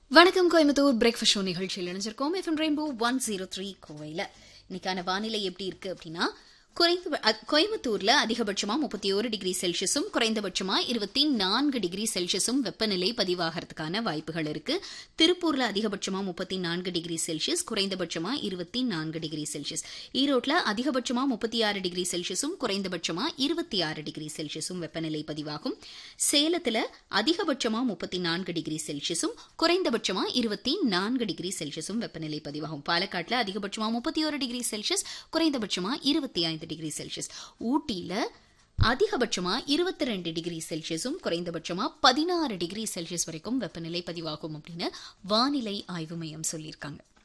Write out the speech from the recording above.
வணக்கம் Coimbatore breakfast show நிகழ்ச்சியில் இணைஞ்சிருக்கோம் FM rainbow one zero three கோவையில் இன்னைக்கான வானிலை எப்படி இருக்கு அப்படின்னா குறைந்த அ- கோயம்புத்தூர்ல அதிகபட்சமா முப்பத்தி ஒரு டிகிரி செல்சியஸும் குறைந்தபட்சமா இருபத்தி நான்கு டிகிரி செல்சியஸும் வெப்பநிலை பதிவாகிறதுக்கான வாய்ப்புகள் இருக்கு திருப்பூர்ல அதிகபட்சமா முப்பத்தி நான்கு டிகிரி செல்சியஸ் குறைந்தபட்சமா இருபத்தி நான்கு டிகிரி செல்சியஸ் ஈரோட்ல அதிகபட்சமா முப்பத்தி ஆறு டிகிரி செல்சியஸும் குறைந்தபட்சமா இருபத்தி ஆறு டிகிரி செல்சியஸும் வெப்பநிலை பதிவாகும் சேலத்துல அதிகபட்சமா முப்பத்தி நான்கு டிகிரி செல்சியஸும் குறைந்தபட்சமா இருபத்தி நான்கு டிகிரி செல்சியஸும் வெப்பநிலை பதிவாகும் பாலக்காட்டுல அதிகபட்சமா முப்பத்தி ஒரு டிகிரி செல்சியஸ் குறைந்தபட்சமா இருபத்தி ஐந்து டிகிரி செல்சியஸ் ஊட்டியில அதிகபட்சமா இருபத்தி ரெண்டு டிகிரி செல்சியஸும் குறைந்தபட்சமா பதினாறு டிகிரி செல்சியஸ் வரைக்கும் வெப்பநிலை பதிவாகும் அப்படின்னு வானிலை ஆய்வு மையம் சொல்லியிருக்காங்க